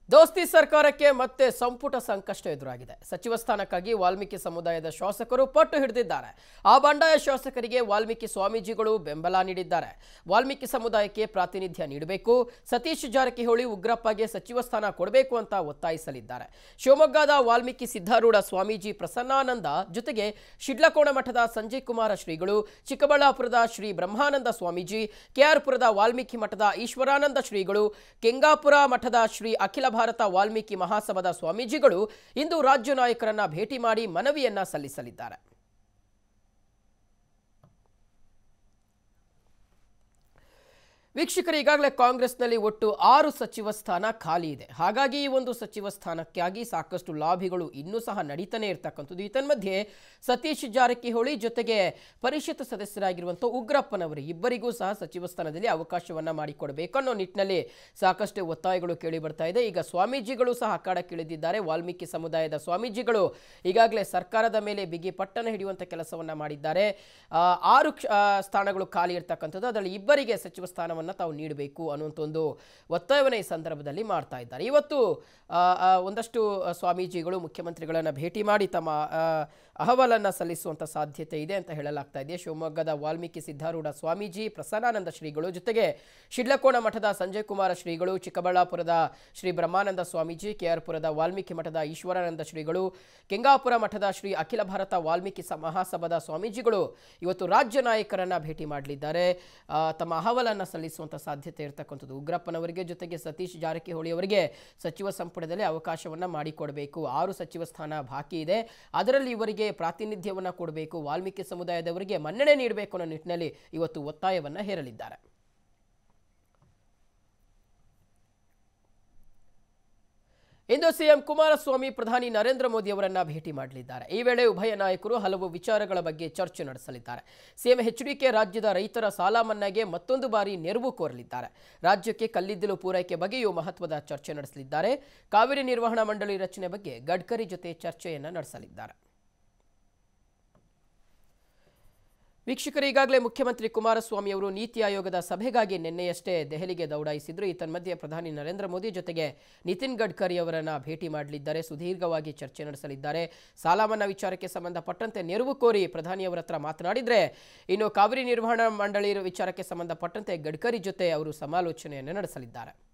ದೋಸ್ತಿ ಸರ್ಕಾರಕ್ಕೆ ಮತ್ತೆ ಸಂಪುಟ ಸಂಕಷ್ಟ ಎದುರಾಗಿದೆ ಸಚಿವ ಸ್ಥಾನಕ್ಕಾಗಿ ವಾಲ್ಮೀಕಿ ಸಮುದಾಯದ ಶಾಸಕರು ಪಟ್ಟು ಹಿಡಿದಿದ್ದಾರೆ ಆ ಬಂಡಾಯ ಶಾಸಕರಿಗೆ ವಾಲ್ಮೀಕಿ ಸ್ವಾಮೀಜಿಗಳು ಬೆಂಬಲ ನೀಡಿದ್ದಾರೆ ವಾಲ್ಮೀಕಿ ಸಮುದಾಯಕ್ಕೆ ಪ್ರಾತಿನಿಧ್ಯ ನೀಡಬೇಕು ಸತೀಶ್ ಜಾರಕಿಹೊಳಿ ಉಗ್ರಪ್ಪಗೆ ಸಚಿವ ಸ್ಥಾನ ಕೊಡಬೇಕು ಅಂತ ಒತ್ತಾಯಿಸಲಿದ್ದಾರೆ ಶಿವಮೊಗ್ಗದ ವಾಲ್ಮೀಕಿ ಸಿದ್ಧಾರೂಢ ಸ್ವಾಮೀಜಿ ಪ್ರಸನ್ನಾನಂದ ಜೊತೆಗೆ ಶಿಡ್ಲಕೋಣ ಮಠದ ಸಂಜಯ್ ಕುಮಾರ ಶ್ರೀಗಳು ಚಿಕ್ಕಬಳ್ಳಾಪುರದ ಶ್ರೀ ಬ್ರಹ್ಮಾನಂದ ಸ್ವಾಮೀಜಿ ಕೆಆರ್ಪುರದ ವಾಲ್ಮೀಕಿ ಮಠದ ಈಶ್ವರಾನಂದ ಶ್ರೀಗಳು ಕೆಂಗಾಪುರ ಮಠದ ಶ್ರೀ ಅಖಿಲ ಭಾರತ ವಾಲ್ಮೀಕಿ ಮಹಾಸಭಾದ ಸ್ವಾಮೀಜಿಗಳು ಇಂದು ರಾಜ್ಯ ನಾಯಕರನ್ನ ಭೇಟಿ ಮಾಡಿ ಮನವಿಯನ್ನ ಸಲ್ಲಿಸಲಿದ್ದಾರೆ ವೀಕ್ಷಕರು ಈಗಾಗಲೇ ಕಾಂಗ್ರೆಸ್ನಲ್ಲಿ ಒಟ್ಟು ಆರು ಸಚಿವ ಸ್ಥಾನ ಖಾಲಿ ಇದೆ ಹಾಗಾಗಿ ಈ ಒಂದು ಸಚಿವ ಸ್ಥಾನಕ್ಕಾಗಿ ಸಾಕಷ್ಟು ಲಾಬಿಗಳು ಇನ್ನೂ ಸಹ ನಡೀತಾನೆ ಇರ್ತಕ್ಕಂಥದ್ದು ಈತನ್ಮಧ್ಯೆ ಸತೀಶ್ ಜಾರಕಿಹೊಳಿ ಜೊತೆಗೆ ಪರಿಷತ್ ಸದಸ್ಯರಾಗಿರುವಂಥ ಉಗ್ರಪ್ಪನವರು ಇಬ್ಬರಿಗೂ ಸಹ ಸಚಿವ ಸ್ಥಾನದಲ್ಲಿ ಅವಕಾಶವನ್ನ ಮಾಡಿಕೊಡಬೇಕು ಅನ್ನೋ ನಿಟ್ಟಿನಲ್ಲಿ ಸಾಕಷ್ಟು ಒತ್ತಾಯಗಳು ಕೇಳಿ ಬರ್ತಾ ಇದೆ ಈಗ ಸ್ವಾಮೀಜಿಗಳು ಸಹ ಅಖಾಡಕ್ಕಿಳಿದಿದ್ದಾರೆ ವಾಲ್ಮೀಕಿ ಸಮುದಾಯದ ಸ್ವಾಮೀಜಿಗಳು ಈಗಾಗಲೇ ಸರ್ಕಾರದ ಮೇಲೆ ಬಿಗಿ ಪಟ್ಟಣ ಹಿಡಿಯುವಂಥ ಕೆಲಸವನ್ನ ಮಾಡಿದ್ದಾರೆ ಆ, ಆರು ಕ್ಷ- ಆ, ಸ್ಥಾನಗಳು ಖಾಲಿ ಇರ್ತಕ್ಕಂಥದ್ದು ಅದರಲ್ಲಿ ಇಬ್ಬರಿಗೆ ಸಚಿವ ಸ್ಥಾನವನ್ನು ತಾವು ನೀಡಬೇಕು ಅನ್ನುವಂಥ ಒಂದು ಒತ್ತಾಯವನ್ನು ಈ ಸಂದರ್ಭದಲ್ಲಿ ಮಾಡ್ತಾ ಇದ್ದಾರೆ ಇವತ್ತು ಆ, ಆ, ಒಂದಷ್ಟು ಆ, ಸ್ವಾಮೀಜಿಗಳು ಮುಖ್ಯಮಂತ್ರಿಗಳನ್ನು ಭೇಟಿ ಮಾಡಿ ತಮ್ಮ ಆ, ಅಹವಾಲನ್ನು ಸಲ್ಲಿಸುವಂಥ ಸಾಧ್ಯತೆ ಇದೆ ಅಂತ ಹೇಳಲಾಗ್ತಾ ಇದೆ ಶಿವಮೊಗ್ಗದ ವಾಲ್ಮೀಕಿ ಸಿದ್ಧಾರೂಢ ಸ್ವಾಮೀಜಿ ಪ್ರಸನ್ನಾನಂದ ಶ್ರೀಗಳು ಜೊತೆಗೆ ಶಿಡ್ಲಕೋಣ ಮಠದ ಸಂಜಯ್ ಕುಮಾರ ಶ್ರೀಗಳು ಚಿಕ್ಕಬಳ್ಳಾಪುರದ ಶ್ರೀ ಬ್ರಹ್ಮಾನಂದ ಸ್ವಾಮೀಜಿ ಕೆಆರ್ಪುರದ ವಾಲ್ಮೀಕಿ ಮಠದ ಈಶ್ವರಾನಂದ ಶ್ರೀಗಳು ಕೆಂಗಾಪುರ ಮಠದ ಶ್ರೀ ಅಖಿಲ ಭಾರತ ವಾಲ್ಮೀಕಿ ಸ- ಮಹಾಸಭಾದ ಸ್ವಾಮೀಜಿಗಳು ಇವತ್ತು ರಾಜ್ಯ ನಾಯಕರನ್ನ ಭೇಟಿ ಮಾಡಲಿದ್ದಾರೆ ಆ, ತಮ್ಮ ಅಹವಾಲನ್ನು ಸಲ್ಲಿಸುವಂಥ ಸಾಧ್ಯತೆ ಇರತಕ್ಕಂಥದ್ದು ಉಗ್ರಪ್ಪನವರಿಗೆ ಜೊತೆಗೆ ಸತೀಶ್ ಜಾರಕಿಹೊಳಿ ಅವರಿಗೆ ಸಚಿವ ಸಂಪುಟದಲ್ಲಿ ಅವಕಾಶವನ್ನ ಮಾಡಿಕೊಡಬೇಕು ಆರು ಸಚಿವ ಸ್ಥಾನ ಬಾಕಿ ಇದೆ ಅದರಲ್ಲಿ ಇವರಿಗೆ ಪ್ರಾತಿನಿಧ್ಯವನ್ನ ಕೊಡಬೇಕು ವಾಲ್ಮೀಕಿ ಸಮುದಾಯದವರಿಗೆ ಮನ್ನಣೆ ನೀಡಬೇಕು ಅನ್ನೋ ನಿಟ್ಟಿನಲ್ಲಿ ಇವತ್ತು ಒತ್ತಾಯವನ್ನ ಹೇರಲಿದ್ದಾರೆ ಇಂದು ಸಿಎಂ ಕುಮಾರಸ್ವಾಮಿ ಪ್ರಧಾನಿ ನರೇಂದ್ರ ಮೋದಿ ಅವರನ್ನ ಭೇಟಿ ಮಾಡಲಿದ್ದಾರೆ ಈ ವೇಳೆ ಉಭಯ ನಾಯಕರು ಹಲವು ವಿಚಾರಗಳ ಬಗ್ಗೆ ಚರ್ಚೆ ನಡೆಸಲಿದ್ದಾರೆ ಸಿಎಂ ಎಚ್ಡಿಕೆ ರಾಜ್ಯದ ರೈತರ ಸಾಲ ಮನ್ನಾಗೆ ಮತ್ತೊಂದು ಬಾರಿ ನೆರವು ಕೋರಲಿದ್ದಾರೆ ರಾಜ್ಯಕ್ಕೆ ಕಲ್ಲಿದ್ದಲು ಪೂರೈಕೆ ಬಗ್ಗೆಯೂ ಮಹತ್ವದ ಚರ್ಚೆ ನಡೆಸಲಿದ್ದಾರೆ ಕಾವೇರಿ ನಿರ್ವಹಣಾ ಮಂಡಳಿ ರಚನೆ ಬಗ್ಗೆ ಗಡ್ಕರಿ ಜೊತೆ ಚರ್ಚೆಯನ್ನ ನಡೆಸಲಿದ್ದಾರೆ ವೀಕ್ಷಕರು ಈಗಾಗಲೇ ಮುಖ್ಯಮಂತ್ರಿ ಕುಮಾರಸ್ವಾಮಿ ಅವರು ನೀತಿ ಆಯೋಗದ ಸಭೆಗಾಗಿ ನಿನ್ನೆಯಷ್ಟೇ ದೆಹಲಿಗೆ ದೌಡಾಯಿಸಿದ್ರು ಈ ತನ್ಮಧ್ಯೆ ಪ್ರಧಾನಿ ನರೇಂದ್ರ ಮೋದಿ ಜೊತೆಗೆ ನಿತಿನ್ ಗಡ್ಕರಿ ಅವರನ್ನ ಭೇಟಿ ಮಾಡಲಿದ್ದಾರೆ ಸುದೀರ್ಘವಾಗಿ ಚರ್ಚೆ ನಡೆಸಲಿದ್ದಾರೆ ಸಾಲ ಮನ್ನಾ ವಿಚಾರಕ್ಕೆ ಸಂಬಂಧಪಟ್ಟಂತೆ ನೆರವು ಕೋರಿ ಪ್ರಧಾನಿಯವರ ಹತ್ರ ಮಾತನಾಡಿದ್ರೆ ಇನ್ನು ಕಾವೇರಿ ನಿರ್ವಹಣಾ ಮಂಡಳಿ ವಿಚಾರಕ್ಕೆ ಸಂಬಂಧಪಟ್ಟಂತೆ ಗಡ್ಕರಿ ಜೊತೆ ಅವರು ಸಮಾಲೋಚನೆಯನ್ನು ನಡೆಸಲಿದ್ದಾರೆ